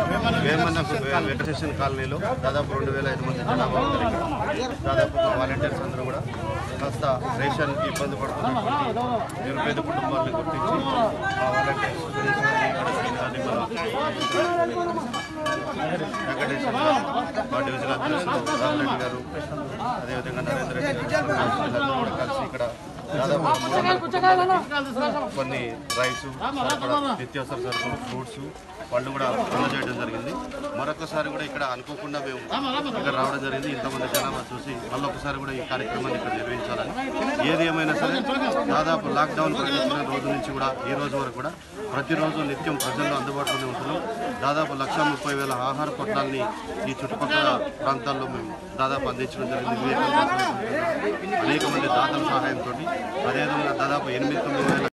వేమన్న వెంకటేశ్వర కాలనీలో దాదాపు రెండు వేల ఐదు మంది జనాభా ఉంది ఇక్కడ. దాదాపు వాలంటీర్స్ అందరూ కూడా కాస్త రేషన్కి ఇబ్బంది పడుతున్నటువంటి నిరుపేద కుటుంబాలను గుర్తించి ఆ వాలంటీర్స్ సురేష్ గారిని, ఇక్కడ గారిని మన వెంకటేశ్వర గారు, మా డివిజన్ అధ్యక్షులు రామరెడ్డి గారు అదేవిధంగా నరేంద్ర రెడ్డి గారు వీళ్ళందరూ కూడా కలిసి ఇక్కడ దాదాపు మూడు వందల కొన్ని రైసు సరఫరా నిత్యావసర సరుకులు ఫ్రూట్స్ పళ్ళు కూడా అందజేయడం జరిగింది మరొకసారి కూడా ఇక్కడ అనుకోకుండా మేము ఇక్కడ రావడం జరిగింది ఇంతమంది జనాభా చూసి మళ్ళొకసారి కూడా ఈ కార్యక్రమాన్ని ఇక్కడ నిర్వహించాలని ఏది ఏమైనా సరే దాదాపు లాక్డౌన్ ప్రకటించిన రోజు నుంచి కూడా ఈ రోజు వరకు కూడా ప్రతిరోజు నిత్యం ప్రజల్లో అందుబాటులోనే ఉంటున్నాం దాదాపు లక్ష ముప్పై వేల ఆహార పొట్లాల్ని ఈ చుట్టుపక్కల ప్రాంతాల్లో మేము దాదాపు అందించడం జరిగింది వివేకానంద అనేక మంది దాతల సహాయంతో అదేవిధంగా దాదాపు ఎనిమిది తొమ్మిది వేల